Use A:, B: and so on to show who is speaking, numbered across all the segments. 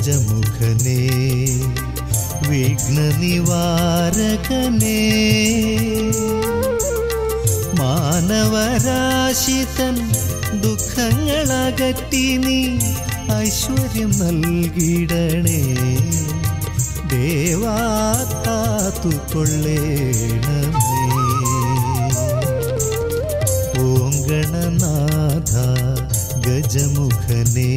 A: ഗജമുഖനേ വിഘ്നനിവാരകനേ മാനവരാശിതൻ ദുഃഖങ്ങളകറ്റി നീ ഐശ്വര്യം നൽകിടണേ ദേവാ കാത്തുകൊള്ളേണമേ ഓം ഗണനാഥ ഗജമുഖനേ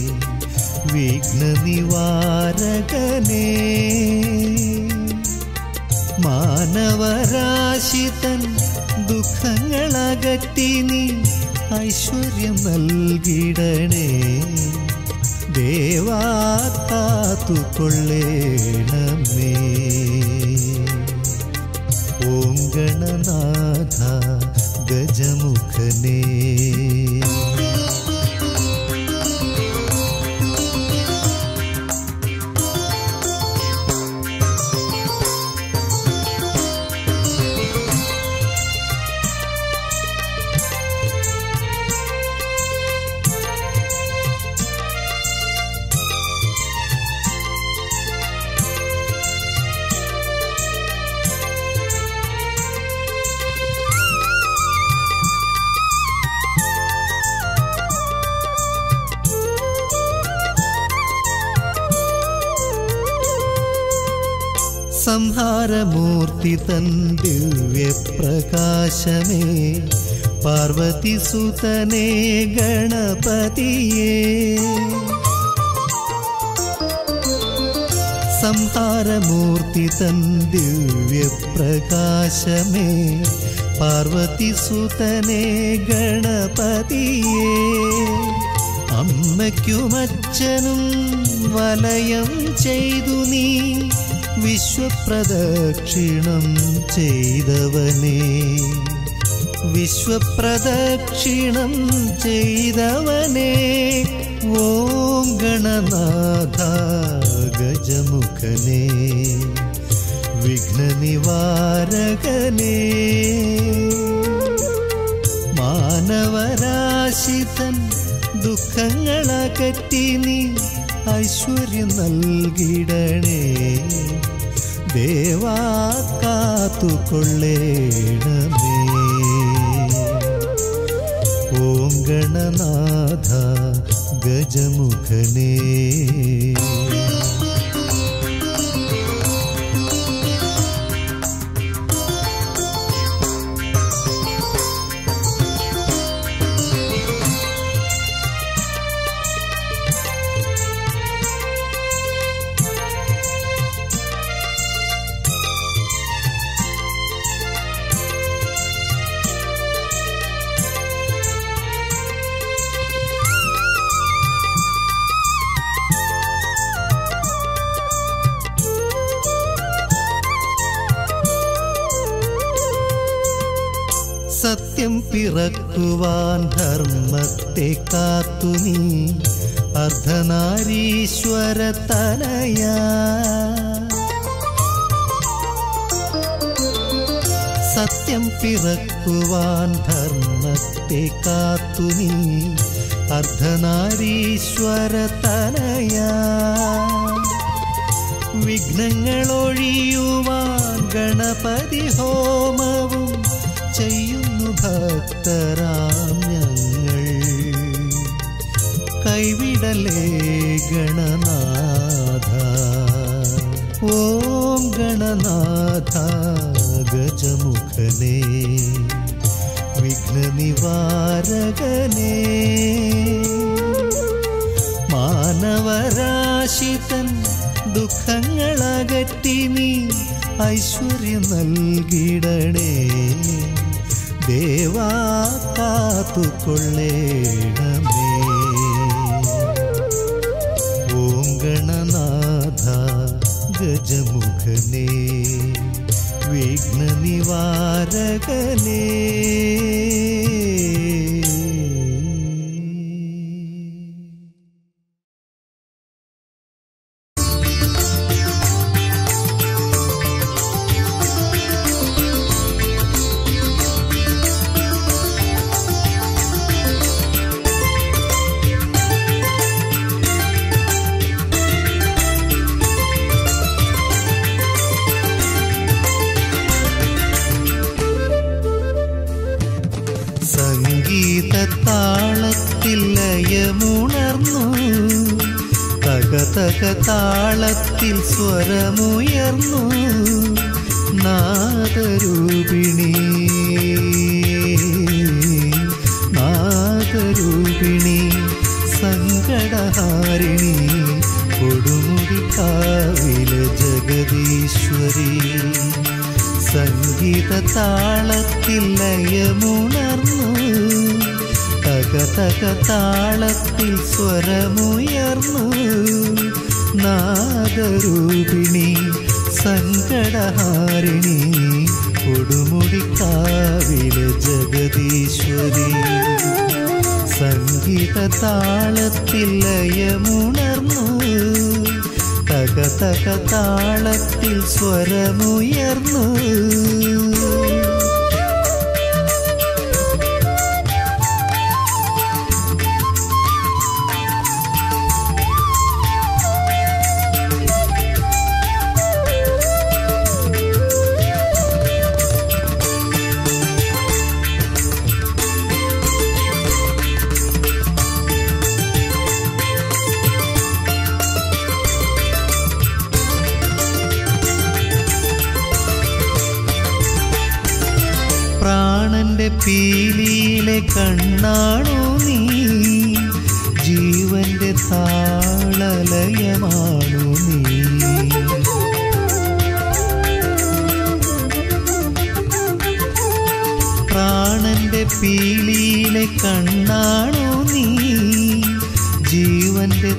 A: വിഘ്നനിവാരകനേ മാനവരാശിതൻ ദുഃഖങ്ങളകറ്റി നീ ഐശ്വര്യം നൽകിടണേ ദേവാ കാത്തുകൊള്ളേണമേ ഓം ഗണനാഥ ഗജമുഖനേ സംഹാരമൂർത്തി തൻ ദിവ്യപ്രകാശമേ പാർവതി സുതനേ ഗണപതിയേ സംഹാരമൂർത്തി തൻ ദിവ്യപ്രകാശമേ പാർവതി സുതനേ ഗണപതിയേ അമ്മയ്ക്കുമച്ഛനും വലയം ചെയ്തു നീ വിശ്വപ്രദക്ഷിണം ചെയ്തവനേ വിശ്വപ്രദക്ഷിണം ചെയ്തവനേ ഓം ഗണനാഥ ഗജമുഖനേ വിഘ്നനിവാരകനേ മാനവരാശിതൻ ദുഃഖങ്ങളകറ്റി നീ ഐശ്വര്യം നൽകിടണേ ദേവാ കാത്തുകൊള്ളേണമേ ഓം ഗണനാഥ ഗജമുഖനേ സത്യം പിറക്കുവാൻ ധർമ്മത്തെ കാത്തു നീ അർദ്ധനാരീശ്വര തനയ സത്യം പിറക്കുവാൻ ധർമ്മത്തെ കാത്തു നീ അർദ്ധനാരീശ്വര തനയ വിഘ്നങ്ങളൊഴിയുവാൻ ഗണപതി ഹോമവും ചെയ്യുന്നു ഭക്തരാം ഞങ്ങൾ കൈവിടലേ ഗണനാഥ ഓം ഗണനാഥ ഗജമുഖനേ വിഘ്നനിവാരകനേ മാനവരാശിതൻ ദുഃഖങ്ങളകറ്റി നീ ഐശ്വര്യം നൽകിടണേ ദേവാ കാത്തുകൊള്ളേണമേ ഓം ഗണനാഥ ഗജമുഖനേ വിഘ്നനിവാരകനേ
B: ും
A: തക താളത്തിൽ സ്വരമുയർന്നു നാദരൂപിണി നാദരൂപിണി സങ്കടഹാരിണി കൊടുമുടി കാവില ജഗദീശ്വരി സംഗീത താളത്തിൽ ലയമുണർന്നു തക തക താളത്തിൽ സ്വരമുയർന്നു നാദരൂപിണി സങ്കടഹാരിണി കൊടുമുടി കാവില ജഗദീശ്വരി സംഗീത താളത്തിൽ ലയമുണർന്നു തക തക താളത്തിൽ സ്വരമുയർന്നു പ്രാണന്റെ പീലിയിലെ കണ്ണാണോ നീ ജീവന്റെ താളലയമാണോ നീ പ്രാണന്റെ പീലിയിലെ കണ്ണാണോ നീ ജീവന്റെ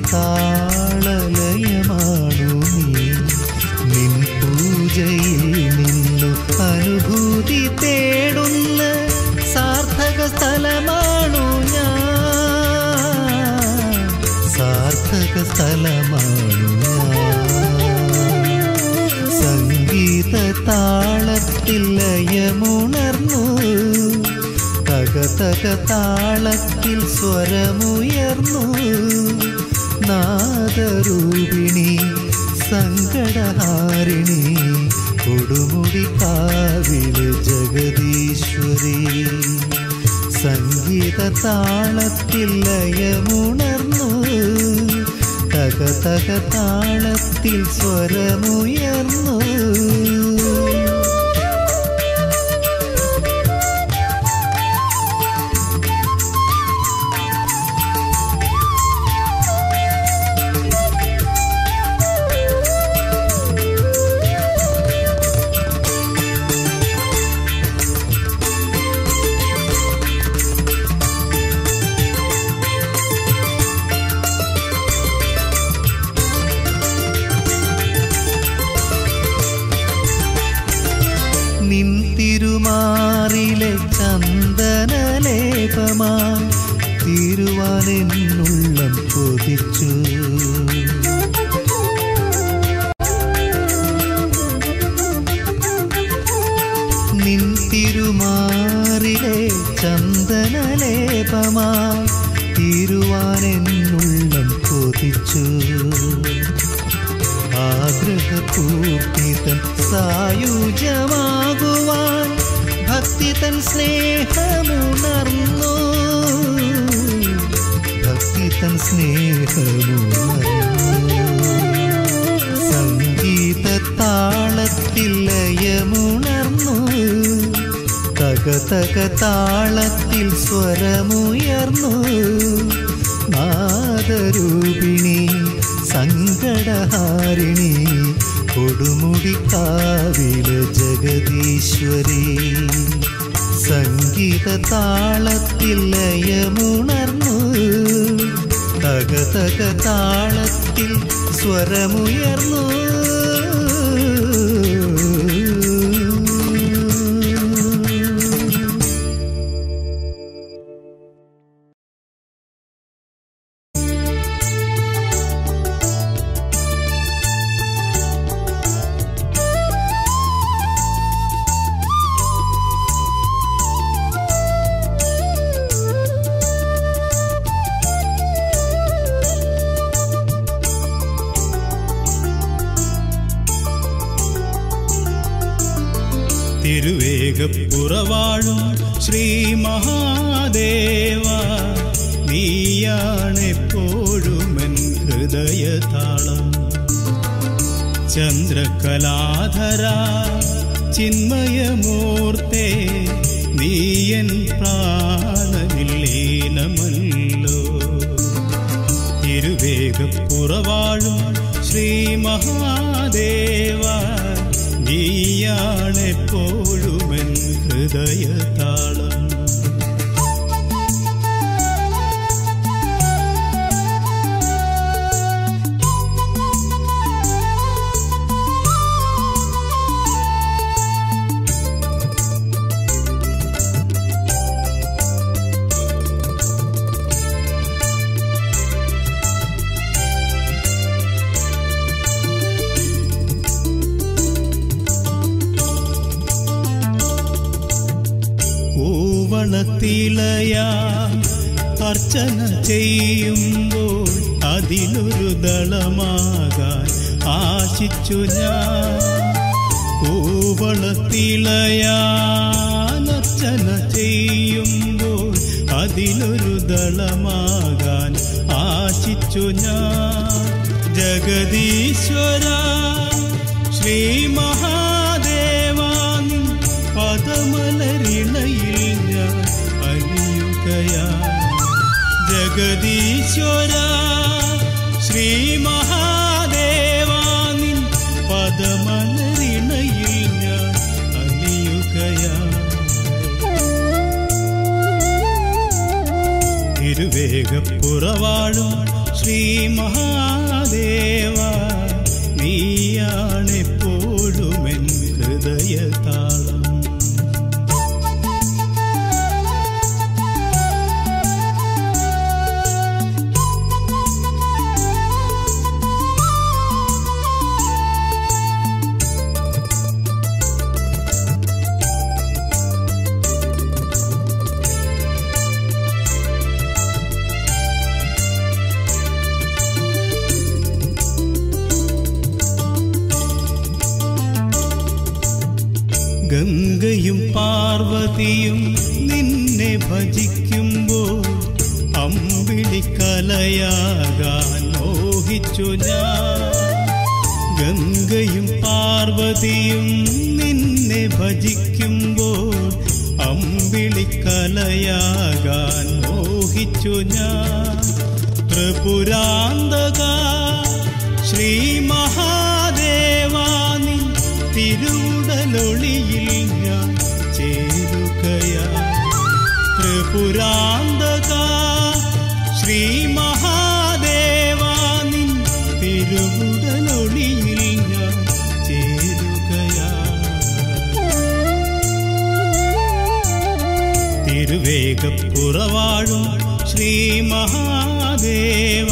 A: താളലയമാണോ നീ നിൻ പൂജയിൽ നിന്നു അനുഭൂതി തേടുന്ന സാർത്ഥക സ്ഥലമാണു ഞാൻ സാർത്ഥക സ്ഥലമാണു ഞാൻ സംഗീത താളത്തിൽ ലയമുണർന്നു തക തക താളത്തിൽ സ്വരമുയർന്നു നാദരൂപിണി സങ്കടഹാരിണി കൊടുമുടി കാവില് ജഗദീശ്വരി സംഗീത താളത്തിൽ ലയമുണർന്നു തക തക താളത്തിൽ സ്വരമുയർന്നു നിൻ തിരുമാറിലെ ചന്ദനലേപമാ തിരുവാനെന്നുള്ളം കൊതിച്ചു നിൻ തിരുമാറിലെ ചന്ദനലേപമാ തിരുവാനെന്നുള്ളം കൊതിച്ചു ആഗ്രഹപൂർത്തിതൻ സായുജമാകുവാൻ ഭക്തി തൻ സ്നേഹമുണർന്നു ഭക്തി തൻ സ്നേഹമുണർന്നു സംഗീത താളത്തിൽ ലയമുണർന്നു തക തക താളത്തിൽ സ്വരമുയർന്നു നാദരൂപിണി സങ്കടഹാരിണി കൊടുമുടി കാവില ജഗദീശ്വരി സംഗീത താളത്തിൽ ലയമുണർന്നു തക തക താളത്തിൽ സ്വരമുയർന്നു
B: തിരുവേഗപ്പുറവാഴും ശ്രീ മഹാദേവ നീയാണെപ്പോഴും എൻ ഹൃദയതാളം ചന്ദ്രകലാധര ചിന്മയമൂർത്തേ നീയൻ പ്രാണനില്ലീനമല്ലോ ഇരുവേഗപ്പുറവാഴും ശ്രീ മഹാദേവ നീയാണെപ്പോഴുമെൻ ഹൃദയതാളം കൂവളത്തിലയാ അർച്ചന ചെയ്യുമ്പോൾ അതിലൊരു ദളമാകാൻ ആശിച്ചു ഞാൻ കൂവളത്തിലയാൻ അർച്ചന ചെയ്യുമ്പോൾ അതിലൊരു ദളമാകാൻ ആശിച്ചു ഞാൻ ജഗദീശ്വര ശ്രീ മഹാദേവാൻ പദമലരിണയിൽ ഞാൻ അലിയുകയാ ജഗദീശ്വര ശ്രീ മഹാദേവാനിൻ പദമലരിണയിൽ ഞാൻ അലിയുകയാ തിരുവേഗപ്പുറവാഴും ശ്രീ മഹാദേവ നീയാണെപ്പോഴുമെൻ ഹൃദയതാളം ഗംഗയും പാർവതിയും നിന്നെ ഭജിക്കുമ്പോൾ അമ്പിളിക്കലയാകാൻ മോഹിച്ചു ഞാൻ ഗംഗയും പാർവതിയും നിന്നെ ഭജിക്കുമ്പോൾ അമ്പിളിക്കലയാകാൻ മോഹിച്ചു ഞാൻ ത്രിപുരാന്തക ശ്രീ മഹാദേവാനി തിരുടലൊളിയിൽ ഞാൻ ചേരുകയാ ത്രിപുരാന്തക ശ്രീ മഹാദേവാനി തിരുവുടലൊളിയിൽ ഞാൻ ചേരുകയാ തിരുവേഗപ്പുറവാഴും ശ്രീ മഹാദേവ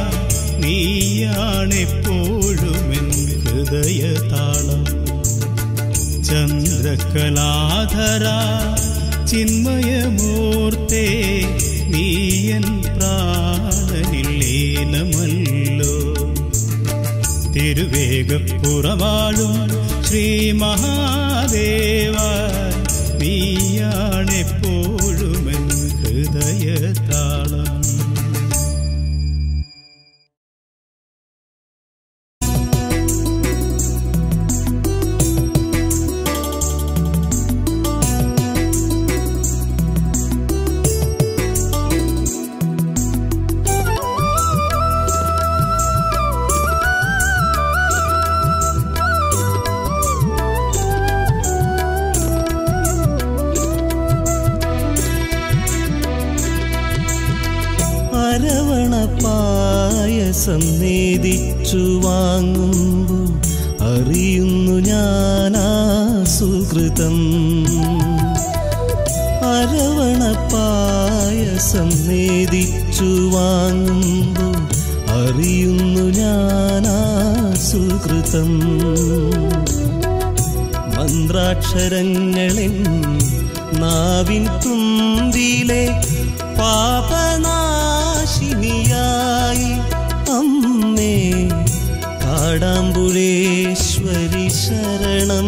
B: നീയാണെപ്പോഴുമെൻ ഹൃദയതാളം ചന്ദ്രകലാധര ചിന്മയമൂർത്തേ നീയൻ പ്രാണനില്ലേനമല്ലോ തിരുവേഗപ്പുറവാഴും ശ്രീ മഹാദേവ നീയാണെപ്പോഴുമെൻ ഹൃദയതാളം
A: അരവണ പായസം നേദിച്ചു വാങ്ങുമ്പോൾ അറിയുന്നു ഞാനാ സുഹൃതം അരവണ പായസം നേദിച്ചു വാങ്ങുമ്പോൾ അറിയുന്നു ഞാനാ സുഹൃതം മന്ത്രാക്ഷരങ്ങളിൽ നാവിൻ തുമ്പിലെ പാപനാശിനിയായി അമ്മേ കാടാമ്പുഴേശ്വരി ശരണം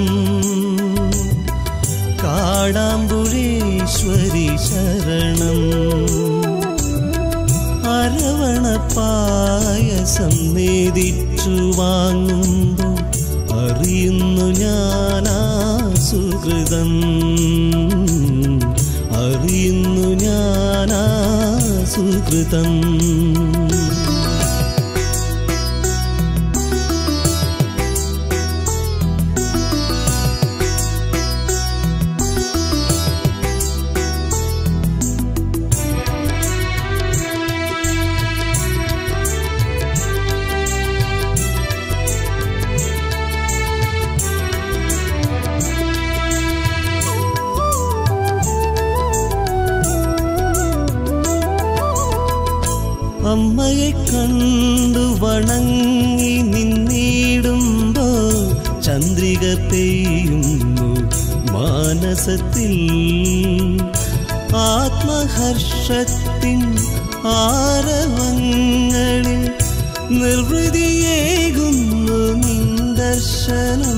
A: കാടാമ്പുഴേശ്വരി ശരണം അരവണ പായസം പായസം നേദിച്ചു വാങ്ങുമ്പോൾ അറിയുന്നു ഞാനാ സുഹൃതം അറിയുന്നു ഞാനാ സുഹൃതം അമ്മയെ കണ്ടു വണങ്ങി നിന്നിടുമ്പോ ചന്ദ്രിക പെയ്യുന്നു മാനസത്തിൽ ആത്മഹർഷത്തിൻ ആരവങ്ങളിൽ നിർവൃതിയേകുന്നു നിന്ദർശനം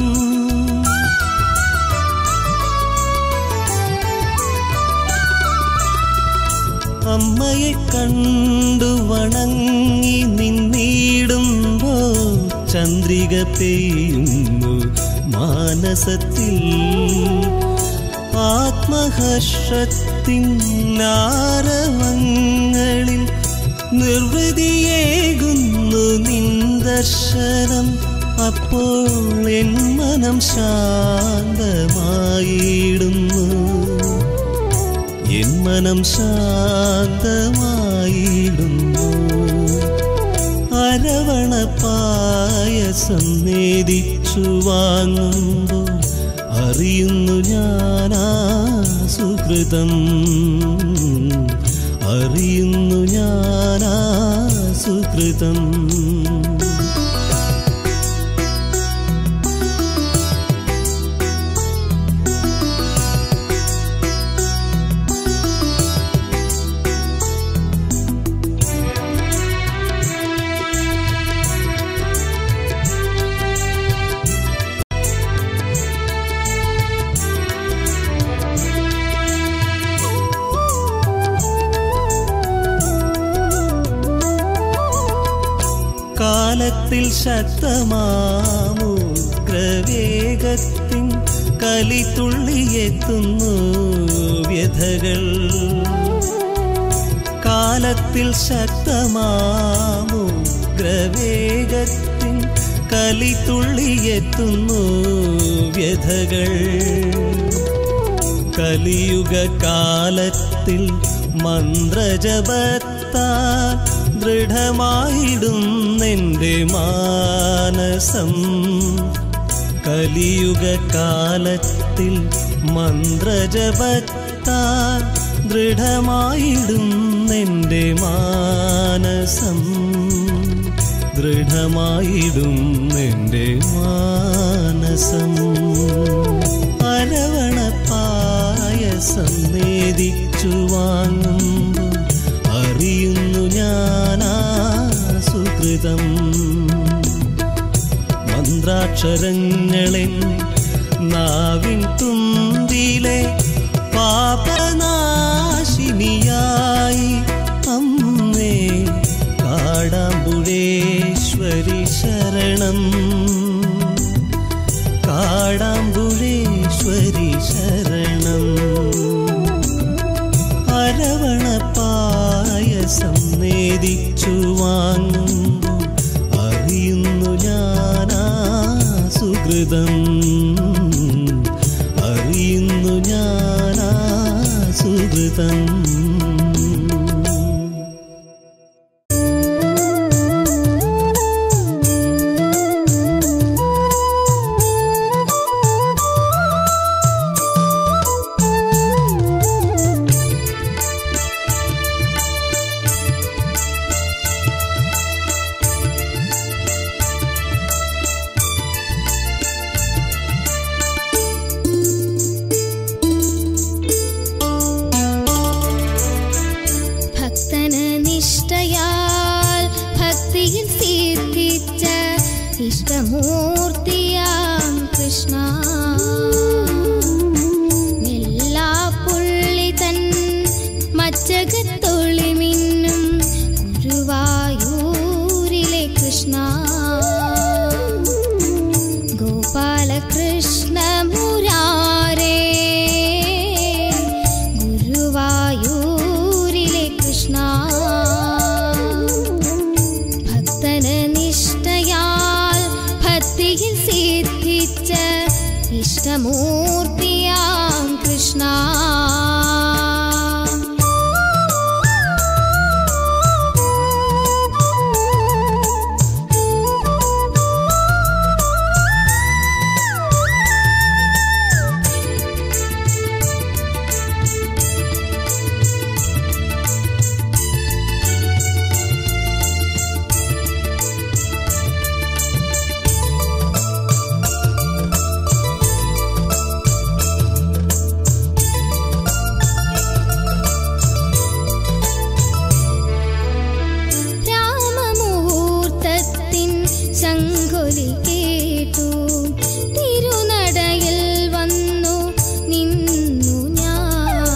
A: അമ്മയെ കണ്ടു വണങ്ങി നിന്നിടുമ്പോ ചന്ദ്രിക പെയ്യുന്നു മാനസത്തിൽ ആത്മഹർഷത്തിൻ ആരവങ്ങളിൽ നിർവൃതിയേകുന്നു നിന്ദർശനം അപ്പോൾ എൻ മനം ശാന്തമായിടുന്നു എൻ മനം ശാന്തമായിടുന്നു അരവണ പായസം നേദിച്ചു വാങ്ങുമ്പോൾ അറിയുന്നു ഞാനാ സുഹൃതം അറിയുന്നു ഞാനാ സുഹൃതം കാലത്തിൽ ശക്തമാമുഗ്രവേഗത്തിൻ കലിത്തുള്ളിയെത്തുന്നു വ്യഥകൾ കാലത്തിൽ ശക്തമാമുഗ്രവേഗത്തിൻ കലിത്തുള്ളിയെത്തുന്നു വ്യഥകൾ കലിയുഗ കാലത്തിൽ മന്ത്രജപത്താൽ ദൃഢമായിടുന്നെൻ്റെ മാനസം കലിയുഗ കാലത്തിൽ മന്ത്രജപത്താൽ ദൃഢമായിടുന്നെൻ്റെ മാനസം ദൃഢമായിടുന്നെൻ്റെ മാനസം അരവണ പായസം നേദിച്ചു വാങ്ങുമ്പോൾ അറിയുന്നു ഞാനാ സുഹൃതം മന്ത്രാക്ഷരങ്ങളെ നാവിൻ തുമ്പിലെ പാപനാശിനിയായി അമ്മേ കാടാമ്പുഴേശ്വരി ശരണം കാടാമ്പുഴേശ്വരി ശരണം അരവണ പായസം നേദിച്ചു വാങ്ങുമ്പോൾ അറിയുന്നു ഞാനാ സുഹൃതം അറിയുന്നു ഞാനാ സുഹൃതം
C: ഭക്തന നിഷ്ഠയാൽ ഭക്തിയിൽ സീർത്തിച്ച ഇഷ്ടമൂർത്തിയാം കൃഷ്ണ മെല്ലാപ്പുള്ളി തൻ മച്ചകത്തൊളി മിന്നും ഗുരുവായൂരിൽ ഭക്തിയിൽ സിദ്ധിച്ച ഇഷ്ടമൂർത്തിയാം കൃഷ്ണ രാമമുഹൂർത്തത്തിൻ ശങ്കുലി കേട്ടു തിരുനടയിൽ വന്നു നിന്നു ഞാൻ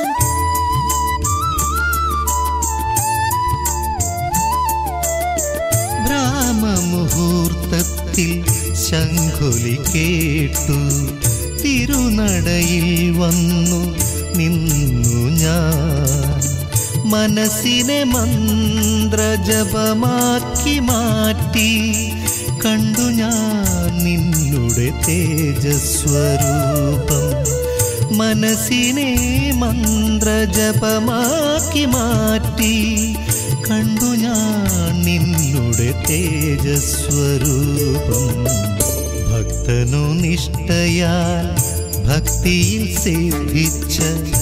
A: ബ്രാഹ്മമുഹൂർത്തത്തിൽ ശംഖുലി കേട്ടു തിരുനടയിൽ വന്നു നിന്നു ഞാൻ മനസ്സിനെ മന്ത്രജപമാക്കി മാറ്റി കണ്ടു ഞാൻ നിന്നുടെ തേജസ്വരൂപം മനസ്സിനെ മന്ത്രജപമാക്കി മാറ്റി കണ്ടു ഞാൻ നിന്നുടെ തേജസ്വരൂപം ഭക്തനു നിഷ്ഠയാൽ ഭക്തിയിൽ സിദ്ധിച്ച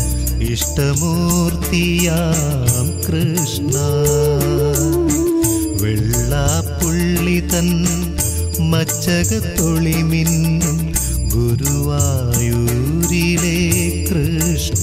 A: ഇഷ്ടമൂർത്തിയാം കൃഷ്ണ വെള്ളാപ്പുള്ളി തൻ മച്ചകത്തൊളി മിന്നും ഗുരുവായൂരിലെ കൃഷ്ണ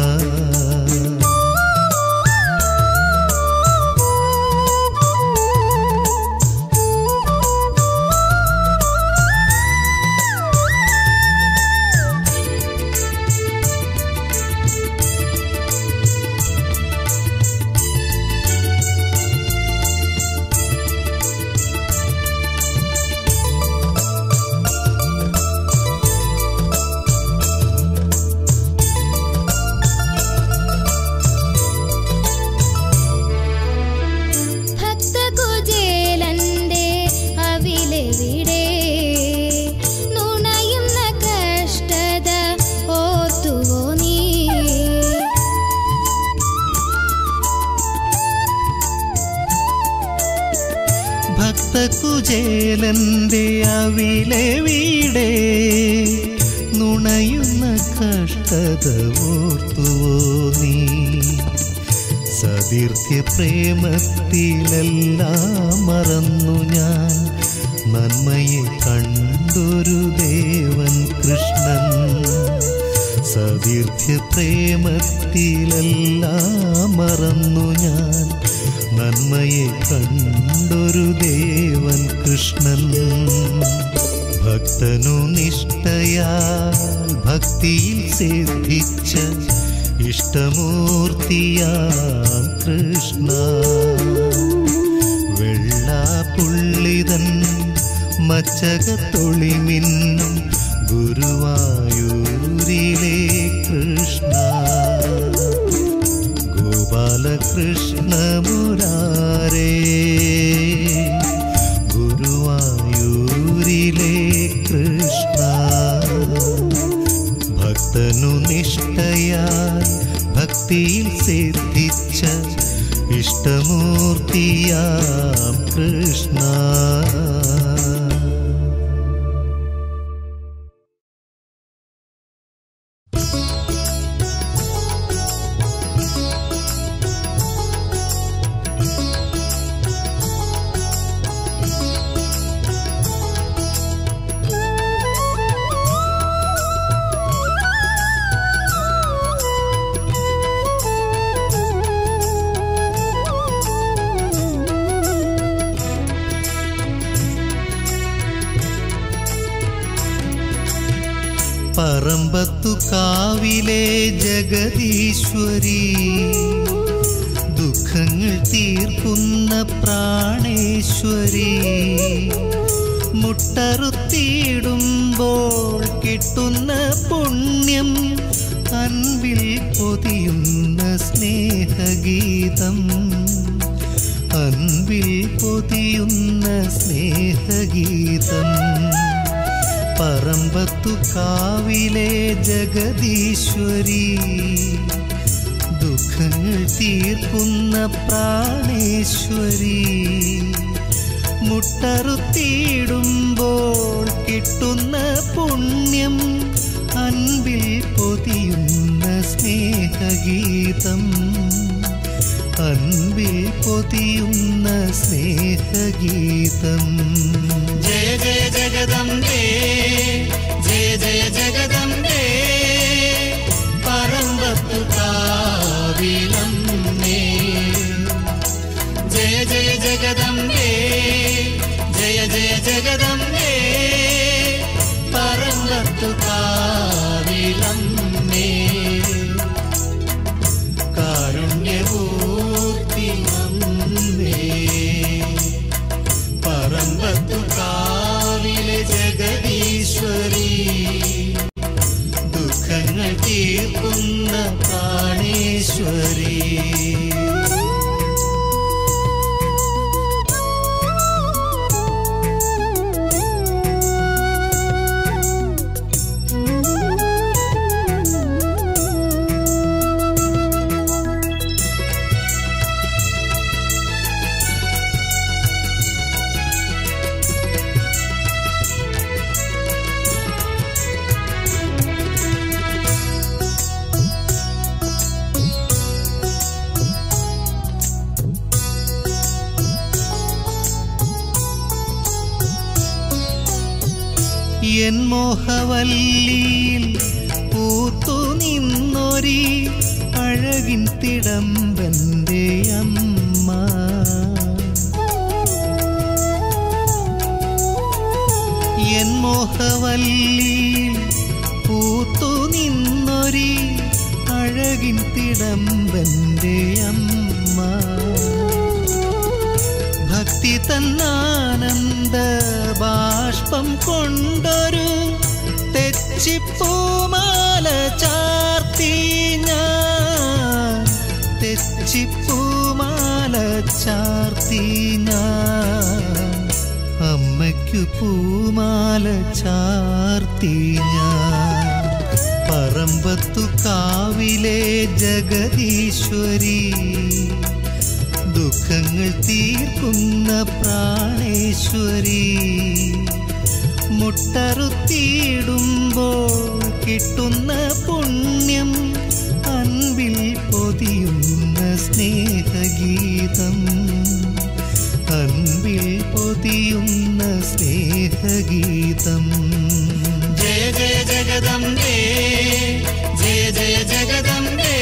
C: ഭക്തകുചേലന്റെ അവിലെവിടെ നുണയുന്ന കഷ്ടത ഓർത്തുവോ നീ
A: ഭക്തകുചേലന്റെ അവിലെ വീടേ നുണയുന്ന കഷ്ടത ഓർത്തുവോ നീ സതീർത്ഥ്യ പ്രേമത്തിലെല്ലാം മറന്നു ഞാൻ നന്മയെ കണ്ടൊരു ദേവൻ കൃഷ്ണൻ സതീർത്ഥ്യ പ്രേമത്തിലെല്ലാം മറന്നു ഞാൻ നന്മയെ കണ്ടൊരു ദേവൻ കൃഷ്ണൻ ഭക്തനു നിഷ്ഠയാൽ ഭക്തിയിൽ സിദ്ധിച്ച ഇഷ്ടമൂർത്തിയാം കൃഷ്ണ വെള്ളാപ്പുള്ളിതൻ മച്ചകത്തൊളി മിന്നും ഗുരുവായൂരിലെ കൃഷ്ണ ഗോപാലകൃഷ്ണ മുരാരേ ഗുരുവായൂരിലെ കൃഷ്ണ ഭക്തനു നിഷ്ഠയാൽ ഭക്തിയിൽ സിദ്ധിച്ച ഇഷ്ടമൂർത്തിയാം കൃഷ്ണ പറമ്പത്തു കാവിലെ ജഗദീശ്വരി ദുഃഖങ്ങൾ തീർക്കുന്ന പ്രാണേശ്വരി മുട്ടറുത്തിയിടുമ്പോൾ കിട്ടുന്ന പുണ്യം അൻപിൽ പൊതിയുന്ന സ്നേഹഗീതം അൻപിൽ പൊതിയുന്ന സ്നേഹഗീതം പറമ്പത്തു കാവിലെ ജഗദീശ്വരി ദുഃഖങ്ങൾ തീർക്കുന്ന പ്രാണേശ്വരി മുട്ടറുത്തിയിടുമ്പോൾ കിട്ടുന്ന പുണ്യം അൻപിൽ പൊതിയുന്ന സ്നേഹഗീതം അൻപിൽ പൊതിയുന്ന സ്നേഹഗീതം
B: ജയ ജയ ജഗദംബേ ജയ ജയ ജഗദംബേ പറമ്പത്തു കാവിലമ്മേ ജയ ജയ ജഗദംബേ ജയ ജയ ജഗദംബേ പറമ്പത്തു കാവിലമ്മേ കാരുണ്യപൂർത്തി അമ്മേ പറമ്പത്തു കാവിലെ ജഗദീശ്വരി ദുഃഖങ്ങൾ തീർക്കുന്ന പ്രാണേശ്വരി
A: എൻ മോഹവല്ലിയിൽ പൂത്തു നിന്നൊരി അഴകിൻ തിടമ്പന്റെ അമ്മ എൻ മോഹവല്ലിയിൽ പൂത്തു നിന്നൊരി അഴകിൻ തിടമ്പന്റെ അമ്മ ഭക്തി തന്നാനന്ദ ബാഷ്പം കൊണ്ടൊരു തെച്ചിപ്പൂമാല ചാർത്തി ഞാൻ തെച്ചിപ്പൂമാല ചാർത്തി ഞാൻ അമ്മയ്ക്കു പൂമാല ചാർത്തി ഞാൻ പറമ്പത്തു കാവിലെ ജഗദീശ്വരി ദുഃഖങ്ങൾ തീർക്കുന്ന പ്രാണേശ്വരി മുട്ടറുത്തിയിടുമ്പോൾ കിട്ടുന്ന പുണ്യം അൻപിൽ പൊതിയുന്ന സ്നേഹഗീതം അൻപിൽ പൊതിയുന്ന സ്നേഹഗീതം
B: ജയ ജയ ജഗദംബേ ജയ ജയ ജഗദംബേ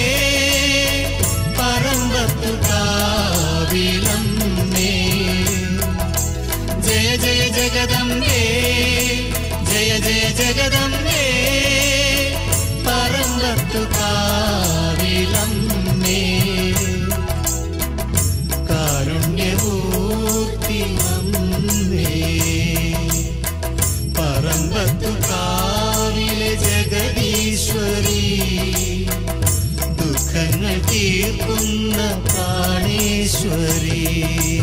B: പറമ്പത്തു കാവിലമ്മേ ജയ ജയ ജഗദംബേ ജയ ജയ ജഗദംബേ പറമ്പത്തു കാവിലമ്മേ കാരുണ്യപൂർത്തി അമ്മേ പറമ്പത്തു കാവിലെ ജഗദീശ്വരി ദുഃഖങ്ങൾ തീർക്കുന്ന പ്രാണേശ്വരി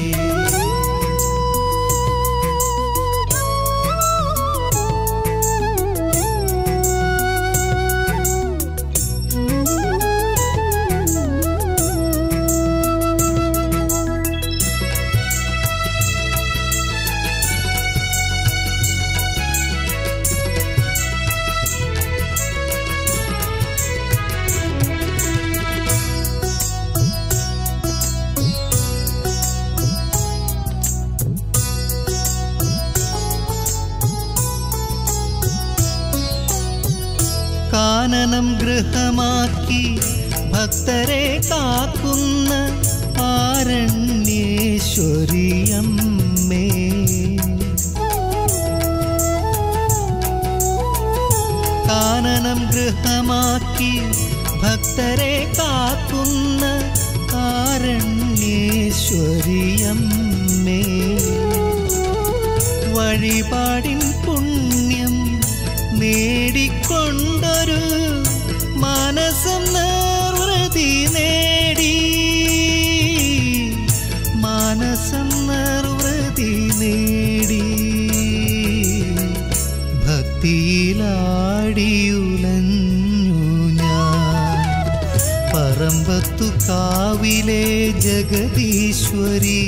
A: കാനനം ഗൃഹമാക്കി ഭക്തരെ കാക്കുന്ന ആരണ്യേശ്വരി അമ്മേ കാനനം ഗൃഹമാക്കി ഭക്തരെ കാക്കുന്ന ആരണ്യേശ്വരി അമ്മേ വഴിപാടിൻ പുണ്യം നേടിക്കൊണ്ടൊരു മാനസം നിർവൃതി നേടി മാനസം നിർവൃതി നേടി ഭക്തി ഭക്തിയിലാടിയുലഞ്ഞു ഞാൻ പറമ്പത്തു കാവിലെ ജഗദീശ്വരി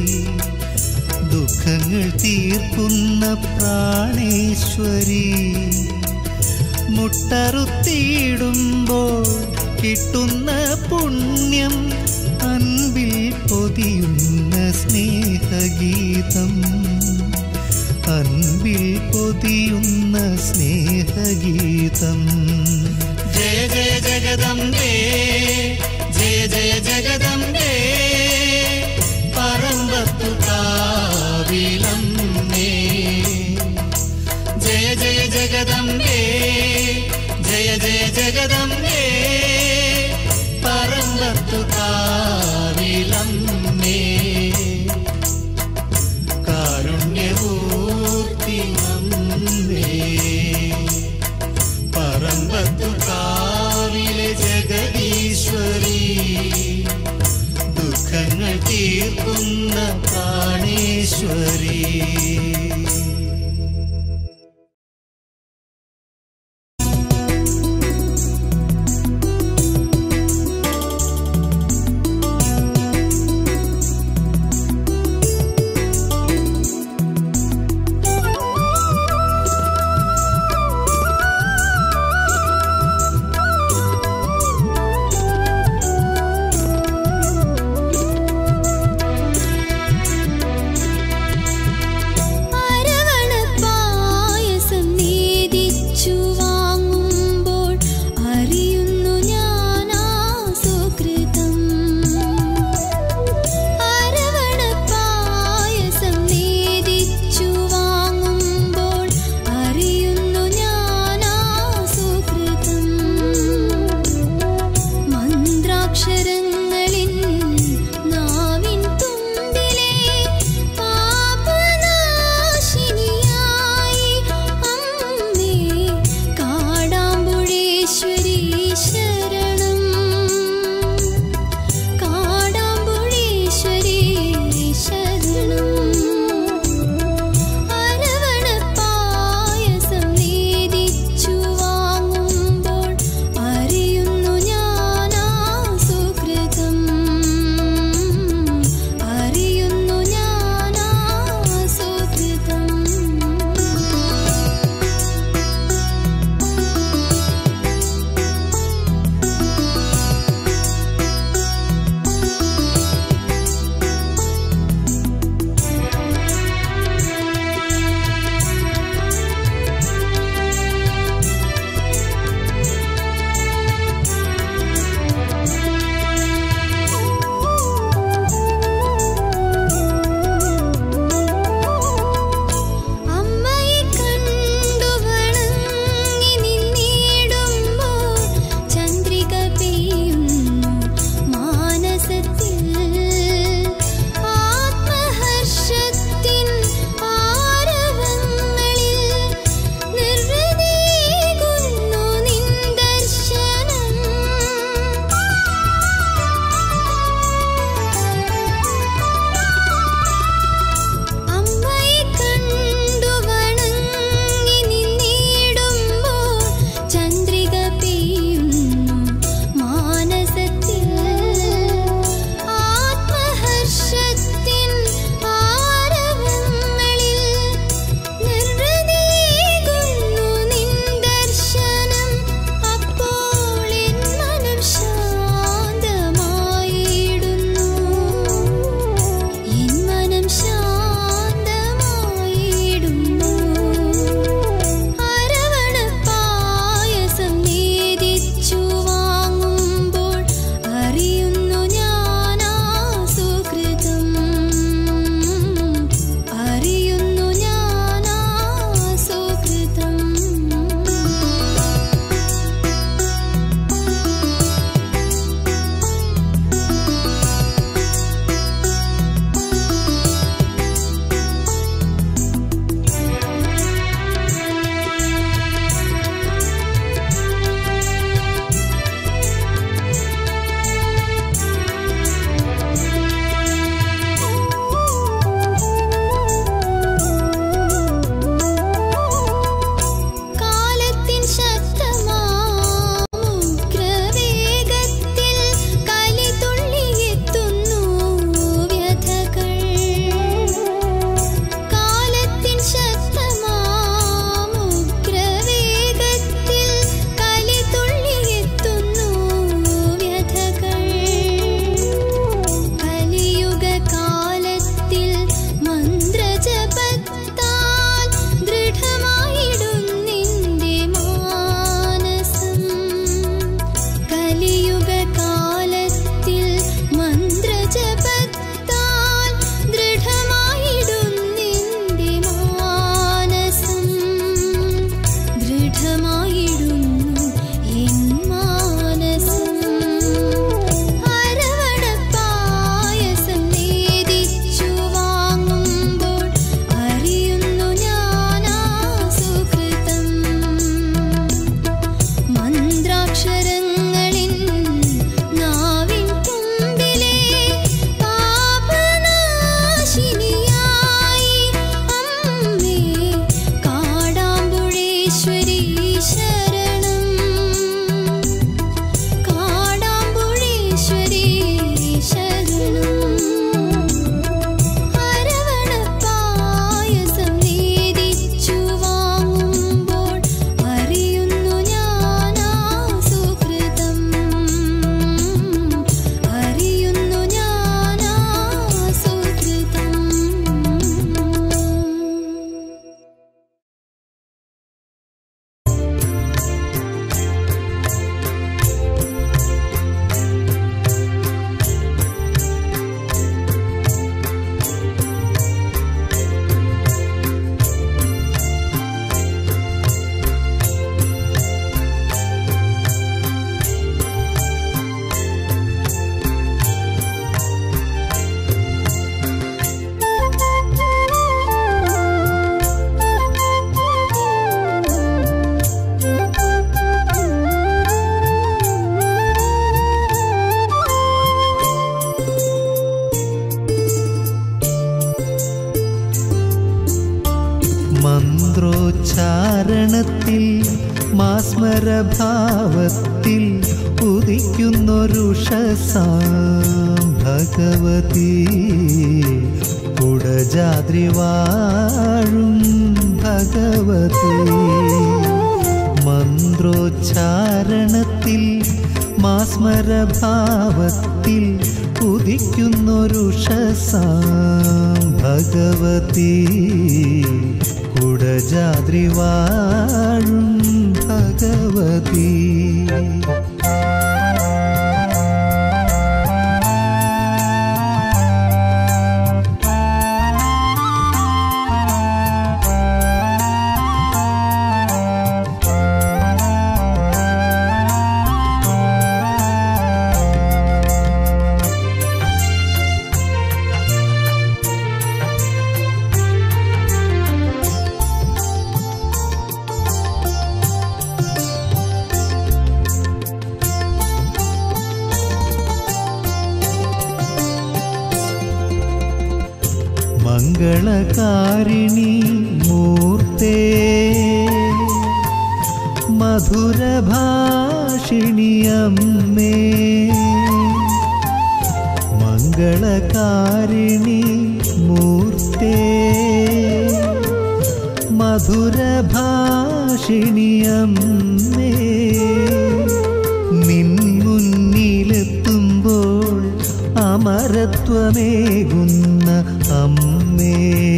A: ദുഃഖങ്ങൾ തീർക്കുന്ന പ്രാണേശ്വരി മുട്ടറുത്തിയിടുമ്പോൾ കിട്ടുന്ന പുണ്യം അൻപിൽ പൊതിയുന്ന സ്നേഹഗീതം അൻപിൽ പൊതിയുന്ന സ്നേഹഗീതം
B: ജയ ജയ ജഗദംബേ ജയ ജയ ജഗദംബേ പറമ്പത്തു കാവിലമ്മേ ജയ ജയ ജഗദംബേ ജയ ജയ ജഗദംബേ പറമ്പത്തു കാവിലമ്മേ കാരുണ്യപൂർത്തി അമ്മേ പറമ്പത്തു കാവിലെ ജഗദീശ്വരി ദുഃഖങ്ങൾ തീർക്കുന്ന പ്രാണേശ്വരി
C: ും
A: മന്ത്രോച്ചാരണത്തിൽ മാസ്മരഭാവത്തിൽ ഉദിക്കുന്നൊരുഷസാം ഭഗവതി കുടജാദ്രി വാഴും ഭഗവതി മന്ത്രോച്ചാരണത്തിൽ മാസ്മരഭാവത്തിൽ ഉദിക്കുന്നൊരുഷസാം ഭഗവതി കുടജാദ്രി വാഴും ഭഗവതി മംഗളകാരിണി മൂർത്തേ മധുരഭാഷിണി അമ്മേ മംഗളകാരിണി മൂർത്തേ മധുരഭാഷിണി അമ്മേ നിൻ മുന്നിലെത്തുമ്പോൾ അമരത്വമേകുന്ന അമ്മേ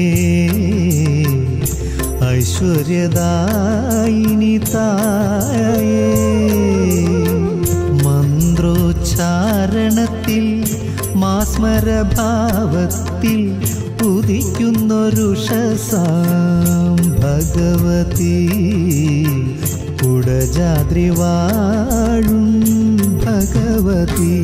A: ഐശ്വര്യദായിനി തായേ മന്ത്രോച്ചാരണത്തിൽ മാസ്മരഭാവത്തിൽ ഉദിക്കുന്നൊരുഷസാം ഭഗവതി കുടജാദ്രി വാഴും ഭഗവതി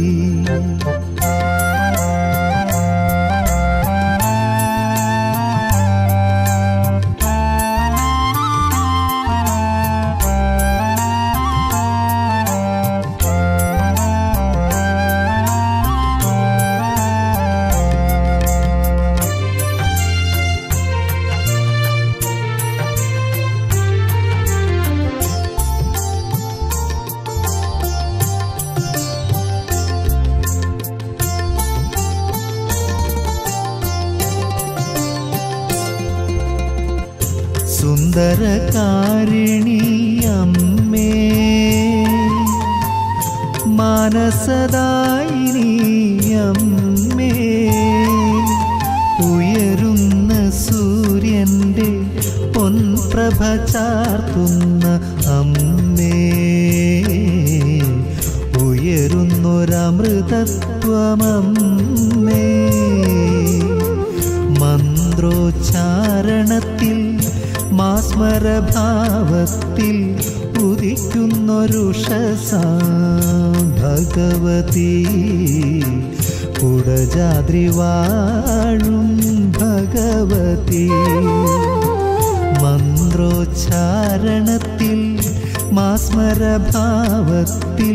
A: സുന്ദരകാരിണി അമ്മേ മാനസദായിനി അമ്മേ ഉയരുന്ന സൂര്യന്റെ പൊൻപ്രഭ ചാർത്തുന്ന അമ്മേ ഉയരുന്നൊരമൃതത്വമമ്മേ മന്ത്രോച്ചാരണത്തിൽ മാസ്മരഭാവത്തിൽ ഉദിക്കുന്നൊരുഷസാം ഭഗവതി കുടജാദ്രി വാഴും ഭഗവതി മന്ത്രോച്ചാരണത്തിൽ മാസ്മരഭാവത്തിൽ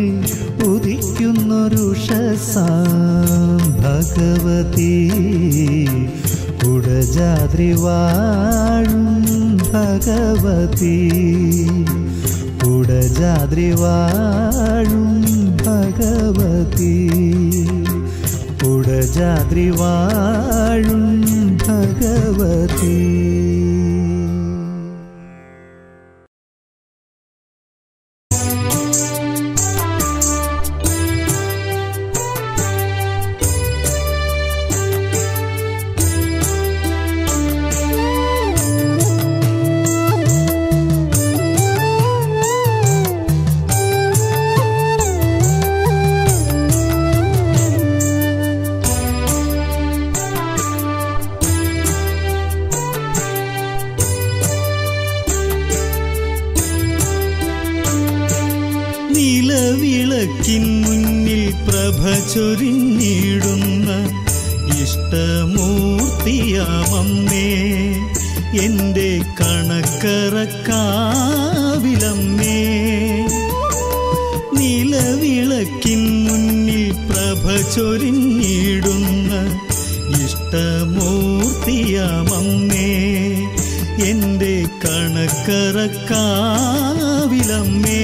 A: ഉദിക്കുന്നൊരുഷസാം ഭഗവതി കുടജാദ്രി വാഴും ഭഗവതി കുടജാദ്രി വാഴും ഭഗവതി കുടജാദ്രി വാഴും ഭഗവതി നിലവിളക്കിൻ മുന്നിൽ പ്രഭ ചൊരിഞ്ഞിടുന്ന ഇഷ്ടമൂർത്തിയാമമ്മേ എൻ്റെ കണക്കറക്കാവിലമ്മേ നിലവിളക്കിൻ മുന്നിൽ പ്രഭ ചൊരിഞ്ഞിടുന്ന ഇഷ്ടമൂർത്തിയാമമ്മേ എൻ്റെ കണക്കറക്കാവിലമ്മേ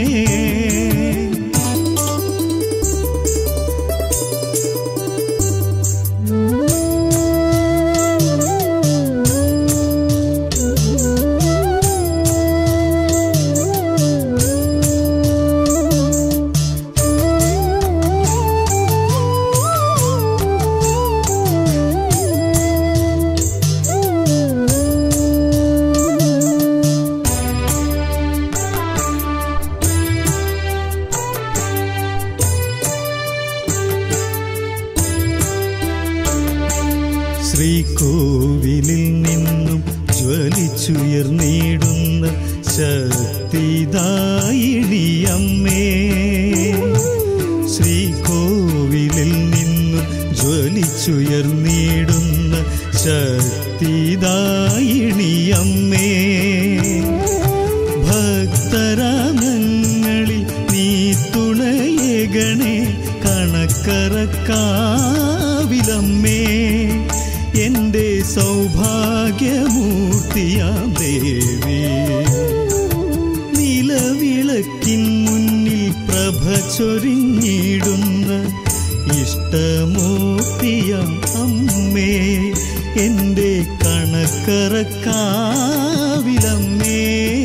A: ശ്രീകോവിലിൽ നിന്നും ജ്വലിച്ചുയർന്നിടുന്ന ശക്തിദായിണിയമ്മേ ശ്രീകോവിലിൽ നിന്നും ജ്വലിച്ചുയർന്നിടുന്ന ശക്തിദായിണിയമ്മേ ഭക്തരാമങ്ങളിൽ നീ തുണയേകണേ കണക്കറക്കാവിലമ്മേ എൻ്റെ സൗഭാഗ്യമൂർത്തിയാം ദേവി നിലവിളക്കിൻ മുന്നിൽ പ്രഭ ചൊരിഞ്ഞിടുന്ന ഇഷ്ടമൂർത്തിയാം അമ്മേ എൻ്റെ കണക്കറക്കാവിലമ്മേ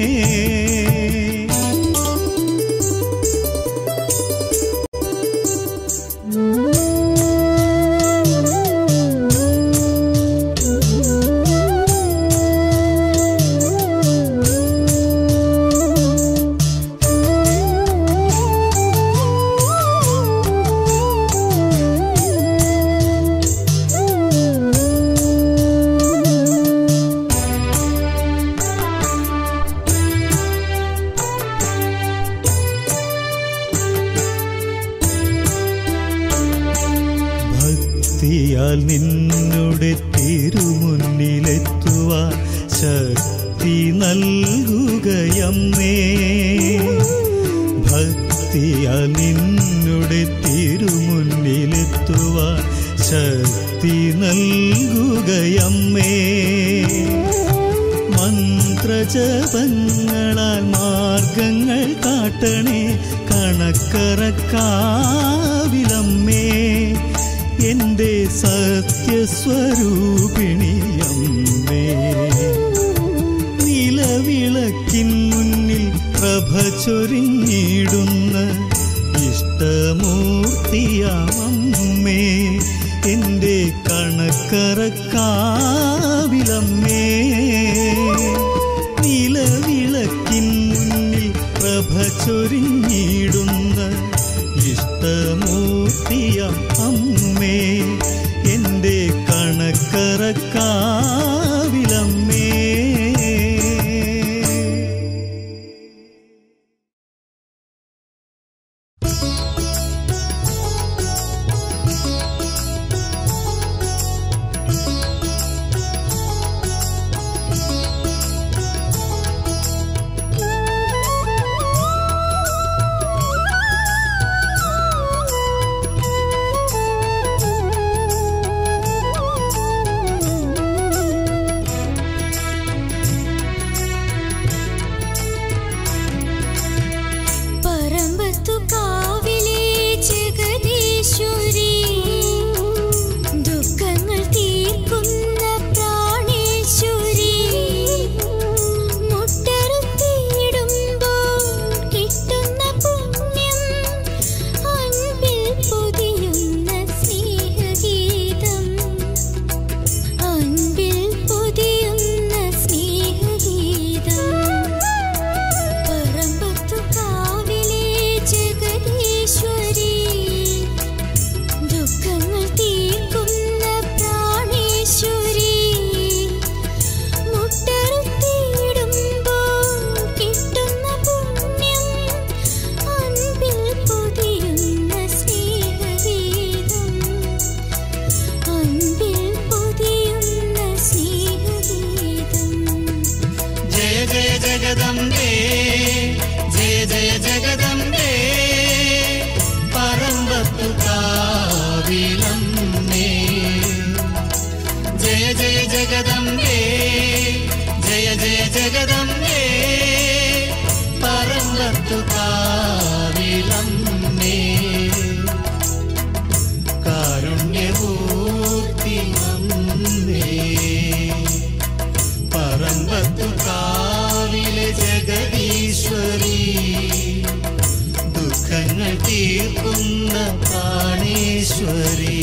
A: ഭക്തിയാൽ നിന്നുടെ തിരുമുന്നിലെത്തുവാൻ ശക്തി നൽകുകയമ്മേ ഭക്തിയാൽ നിന്നുടെ തിരുമുന്നിലെത്തുവാൻ ശക്തി നൽകുകയമ്മേ മന്ത്രജപങ്ങളാൽ മാർഗങ്ങൾ കാട്ടണേ കണക്കറക്കാവിലമ്മേ എൻ്റെ സത്യസ്വരൂപിണിയമ്മേ നിലവിളക്കിൻ മുന്നിൽ പ്രഭ ചൊരിഞ്ഞിടുന്ന ഇഷ്ടമൂർത്തിയാമമ്മേ എൻ്റെ കണക്കറക്കാവിലമ്മേ നിലവിളക്കിൻ മുന്നിൽ പ്രഭ ചൊരിഞ്ഞിടുന്ന ഇഷ്ടമൂർത്തിയാം അമ്മേ എൻ്റെ കണക്കറക്കാവിലമ്മേ
C: പറമ്പത്തു കാവിലെ ജഗദീശ്വരി ദുഃഖങ്ങൾ തീർക്കുന്ന പ്രാണേശ്വരി മുട്ടറുത്തിയിടുമ്പോൾ കിട്ടുന്ന പുണ്യം അൻപിൽ പൊതിയുന്ന സ്നേഹഗീതം അൻപിൽ പൊതിയുന്ന സ്നേഹഗീതം പറമ്പത്തു കാവിലെ ജഗദീശ്വരി ദുഃഖങ്ങൾ തീർക്കുന്ന പ്രാണേശ്വരി മുട്ടറുത്തിയിടുമ്പോൾ കിട്ടുന്ന പുണ്യം അൻപിൽ പൊതിയുന്ന സ്നേഹഗീതം അൻപിൽ പൊതിയുന്ന സ്നേഹഗീതം
B: ജയ ജയ ജഗദംബേ ജയ ജയ ജഗദംബേ പറമ്പത്തു കാവിലമ്മേ ജയ ജയ ജഗദംബേ ജയ ജയ ജഗദ
A: ജഗദീശ്വരി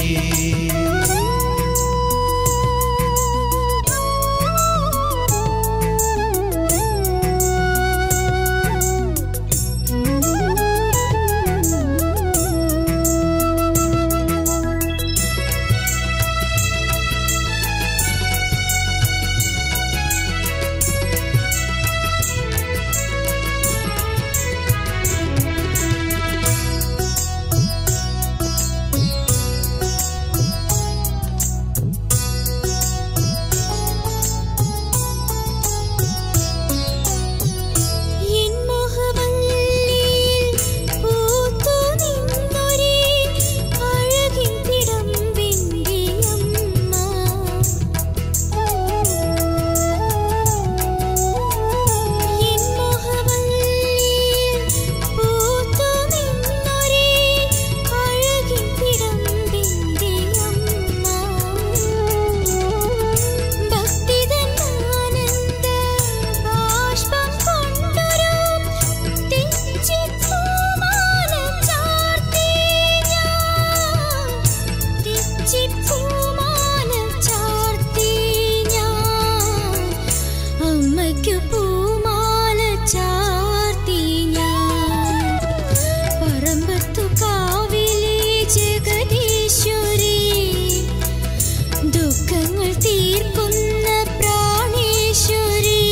C: എൻ മുഖവല്ലിയിൽ പൂത്തു നിന്നൊരേ അഴകിൻ തിടമ്പിൻ്റെ അമ്മ എൻ മുഖവല്ലിയിൽ പൂത്തു നിന്നൊരേ അഴകിൻ തിടമ്പിൻ്റെ അമ്മ ഭക്തിതൻ ആനന്ദ ബാഷ്പം കൊണ്ടൊരു തെച്ചിപ്പൂമാല ചാർത്തി ഞാൻ തെച്ചിപ്പൂമാല ചാർത്തി ഞാൻ അമ്മയ്ക്കു പൂമാല ചാർത്തി ഞാൻ പറമ്പത്തു കാവിലെ ജഗദീശ്വരി ദുഃഖങ്ങൾ തീർക്കുന്ന പ്രാണേശ്വരി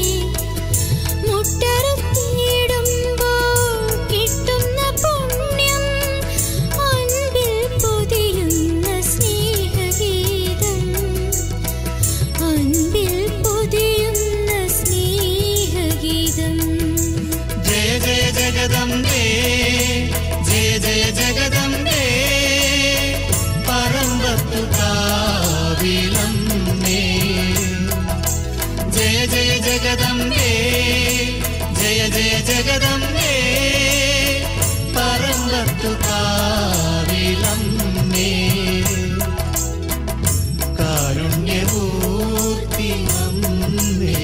C: മുട്ടറുത്തിയിടുമ്പോൾ കിട്ടുന്ന പുണ്യം അൻപിൽ പൊതിയുന്ന സ്നേഹഗീതം അൻപിൽ പൊതിയുന്ന സ്നേഹഗീതം
B: ജയ ജയ ജഗദംബേ ജയ ജയ ജഗദംബേ പറമ്പത്തു കാവിലമ്മേ ജയ ജയ ജഗദംബേ ജയ ജയ ജഗദംബേ പറമ്പത്തു കാവിലമ്മേ കാരുണ്യമൂർത്തി അമ്മേ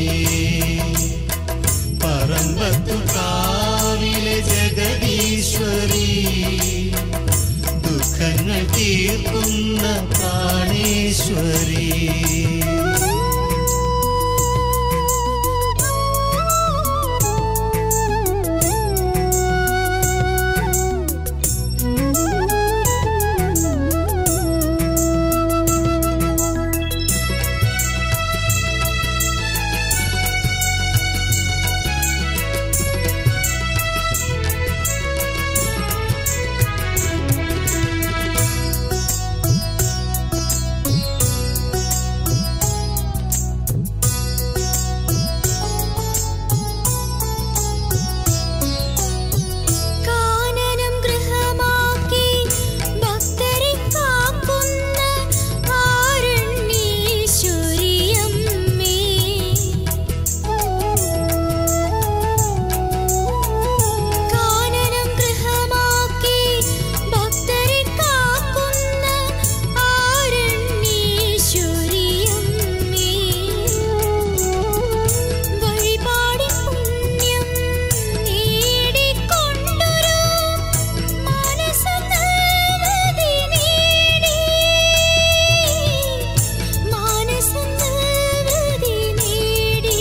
B: പറമ്പത്തു കാവിലെ ജഗദീശ്വരി ദുഃഖങ്ങൾ തീർക്കുന്ന പ്രാണേശ്വരി
C: കാനനം ഗൃഹമാക്കി ഭക്തരെ കാക്കുന്ന ആരണ്യേശ്വരിയമ്മേ കാനനം ഗൃഹമാക്കി ഭക്തരെ കാക്കുന്ന ആരണ്യേശ്വരിയമ്മേ വഴിപാടി പുണ്യം നേടിക്കൊണ്ടൊരു മാനസനവധി നേടി മാനസനവധി നേടി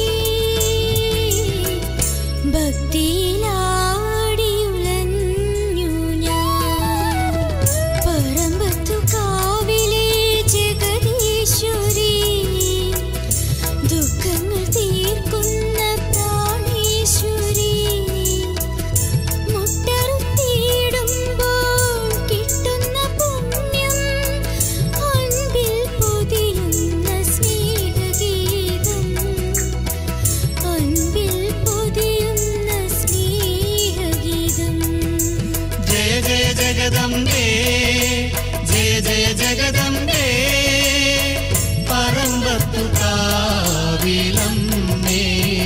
C: ഭക്തിയിലാടി ഉലഞ്ഞു ഞാൻ പറമ്പത്തു കാവിലെ ജഗദീശ്വരി ദുഃഖങ്ങൾ തീർക്കുന്ന പ്രാണേശ്വരി മുട്ടറുത്തിയിടുമ്പോൾ കിട്ടുന്ന പുണ്യം അൻപിൽ പൊതിയുന്ന സ്നേഹഗീതം അൻപിൽ പൊതിയുന്ന സ്നേഹഗീതം
B: ജയ ജയ ജഗദംബേ ജയ ജയ ജഗദംബേ പറമ്പത്തു കാവിലമ്മേ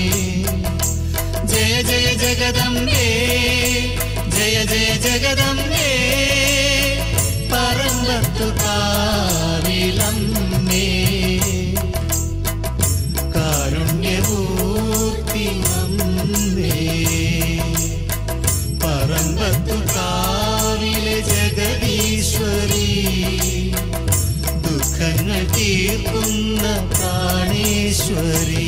B: ജയ ജയ ജഗദംബേ ജയ ജയ ജഗദംബേ പറമ്പത്തു കാവിലമ്മേ കാരുണ്യപൂർത്തി അമ്മേ പറമ്പത്തു കാവിലെ ജഗദീശ്വരി
A: വരെ